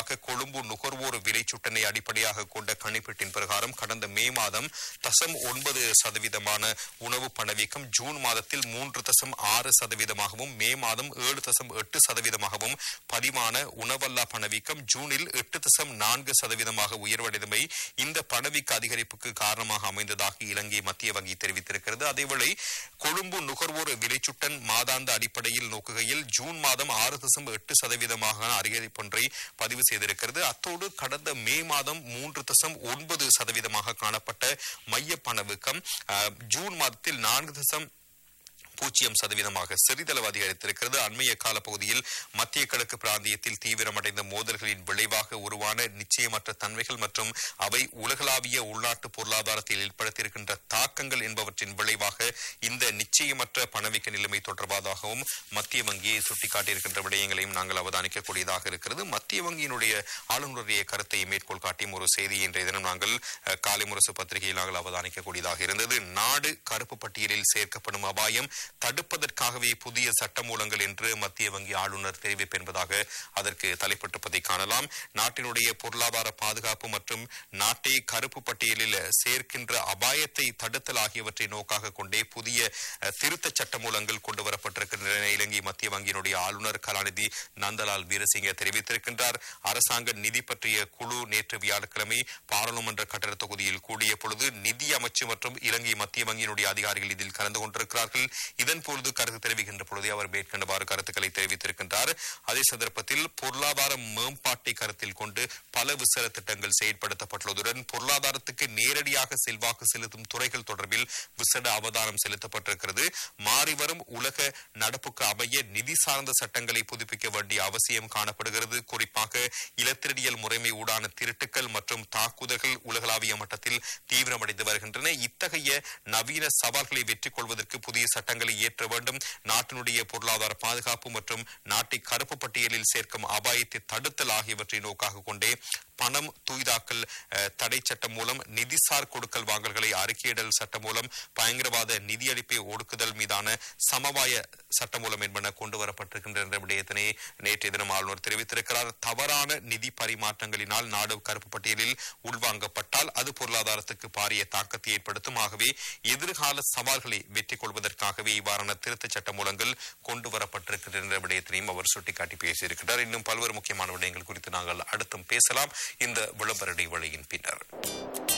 முன்னதாக கொழும்பு நுகர்வோர் விலை சுட்டனை அடிப்படையாக கொண்ட கணிப்பீட்டின் பிரகாரம் கடந்த மே மாதம் தசம் ஒன்பது சதவீதமான உணவு பணவீக்கம் ஜூன் மாதத்தில் மூன்று தசம் ஆறு சதவீதமாகவும் மே மாதம் ஏழு தசம் எட்டு சதவீதமாகவும் பதிவான உணவல்லா பணவீக்கம் ஜூனில் எட்டு தசம் நான்கு சதவீதமாக உயர்வடைந்தமை இந்த பணவீக்க அதிகரிப்புக்கு காரணமாக அமைந்ததாக இலங்கை மத்திய வங்கி தெரிவித்திருக்கிறது அதேவேளை கொழும்பு நுகர்வோர் விலைச்சுட்டன் மாதாந்த அடிப்படையில் நோக்குகையில் ஜூன் மாதம் ஆறு தசம் எட்டு சதவீதமாக அதிகரிப்பொன்றை பதிவு செய்திருக்கிறது அத்தோடு கடந்த மே மாதம் மூன்று தசம் ஒன்பது சதவீதமாக காணப்பட்ட மைய பணவீக்கம் அஹ், ஜூன் மாதத்தில் நான்கு தசம் பூஜ்ஜியம் சதவீதமாக சிறிதளவு அதிகரித்திருக்கிறது அண்மைய காலப்பகுதியில் மத்திய கிழக்கு பிராந்தியத்தில் தீவிரமடைந்த மோதல்களின் விளைவாக உருவான நிச்சயமற்ற தன்மைகள் மற்றும் அவை உலகளாவிய உள்நாட்டு பொருளாதாரத்தில் ஏற்படுத்தியிருக்கின்ற தாக்கங்கள் என்பவற்றின் விளைவாக இந்த நிச்சயமற்ற பணவீக்க நிலைமை தொடர்பாகவும் மத்திய வங்கியை சுட்டிக்காட்டியிருக்கின்ற விடயங்களையும் நாங்கள் அவதானிக்கக்கூடியதாக இருக்கிறது மத்திய வங்கியினுடைய ஆளுநருடைய கருத்தை மேற்கோள் காட்டியும் ஒரு செய்தி இன்றைய தினம் நாங்கள் அஹ், காலை முரசு பத்திரிகையில் நாங்கள் அவதானிக்கக்கூடியதாக இருந்தது நாடு கருப்பு பட்டியலில் சேர்க்கப்படும் அபாயம் தடுப்பதற்காகவே புதிய சட்டமூலங்கள் என்று மத்திய வங்கி ஆளுநர் தெரிவிப்பு என்பதாக அதற்கு தலைப்பட்டிருப்பதை காணலாம் நாட்டினுடைய பொருளாதார பாதுகாப்பு மற்றும் நாட்டை கருப்பு பட்டியலில் சேர்க்கின்ற அபாயத்தை தடுத்தல் ஆகியவற்றை நோக்காக கொண்டே புதிய அஹ், திருத்த சட்டமூலங்கள் கொண்டு வரப்பட்டிருக்கின்றன இலங்கை மத்திய வங்கியினுடைய ஆளுநர் கலாநிதி நந்தலால் வீரசிங்க தெரிவித்திருக்கின்றார் அரசாங்க நிதி பற்றிய குழு நேற்று வியாழக்கிழமை பாராளுமன்ற கட்டட தொகுதியில் கூடிய பொழுது நிதி அமைச்சு மற்றும் இலங்கை மத்திய வங்கியினுடைய அதிகாரிகள் இதில் கலந்து கொண்டிருக்கிறார்கள் இதன் பொழுது கருத்து தெரிவிக்கின்ற பொழுதே அவர் மேற்கண்டவாறு கருத்துக்களை தெரிவித்திருக்கின்றார் அதே சந்தர்ப்பத்தில் பொருளாதார மேம்பாட்டை கருத்தில் கொண்டு பல விசேட திட்டங்கள் செயற்படுத்தப்பட்டுள்ளதுடன் பொருளாதாரத்துக்கு நேரடியாக செல்வாக்கு செலுத்தும் துறைகள் தொடர்பில் விசேட அவதானம் செலுத்தப்பட்டிருக்கிறது மாறிவரும் உலக நடப்புக்கு அமைய நிதி சார்ந்த சட்டங்களை புதுப்பிக்க வேண்டிய அவசியம் காணப்படுகிறது குறிப்பாக இலத்திரடியல் முறைமை ஊடான திருட்டுக்கள் மற்றும் தாக்குதல்கள் உலகளாவிய மட்டத்தில் தீவிரமடைந்து வருகின்றன இத்தகைய நவீன சவால்களை வெற்றி கொள்வதற்கு புதிய சட்டங்களை இயற்ற வேண்டும் நாட்டினுடைய பொருளாதார பாதுகாப்பு மற்றும் நாட்டை கருப்பு பட்டியலில் சேர்க்கும் அபாயத்தை தடுத்தல் ஆகியவற்றை நோக்காக கொண்டே பணம் தூய்தாக்கல் அஹ், தடை சட்டம் மூலம் நிதிசார் கொடுக்கல் வாங்கல்களை அறிக்கையிடல் சட்டம் மூலம் பயங்கரவாத நிதியளிப்பை ஒடுக்குதல் மீதான சமவாய சட்டம் மூலம் என்பன கொண்டு வரப்பட்டிருக்கின்ற என்ற விடயத்தினை நேற்றைய தினம் ஆளுநர் தெரிவித்திருக்கிறார் தவறான நிதி பரிமாற்றங்களினால் நாடு கருப்பு பட்டியலில் உள்வாங்கப்பட்டால் அது பொருளாதாரத்துக்கு பாரிய தாக்கத்தை ஏற்படுத்தும் ஆகவே எதிர்கால சவால்களை வெற்றி கொள்வதற்காகவே இவ்வாறான திருத்த சட்ட மூலங்கள் கொண்டு வரப்பட்டிருக்கின்ற என்ற விடயத்தினையும் அவர் சுட்டிக்காட்டி பேசியிருக்கிறார் இன்னும் பல்வேறு முக்கியமான விடயங்கள் குறித்து நாங்கள் அடுத்தும் பேசலாம் இந்த விளம்பர இடைவெளியின் பின்னர்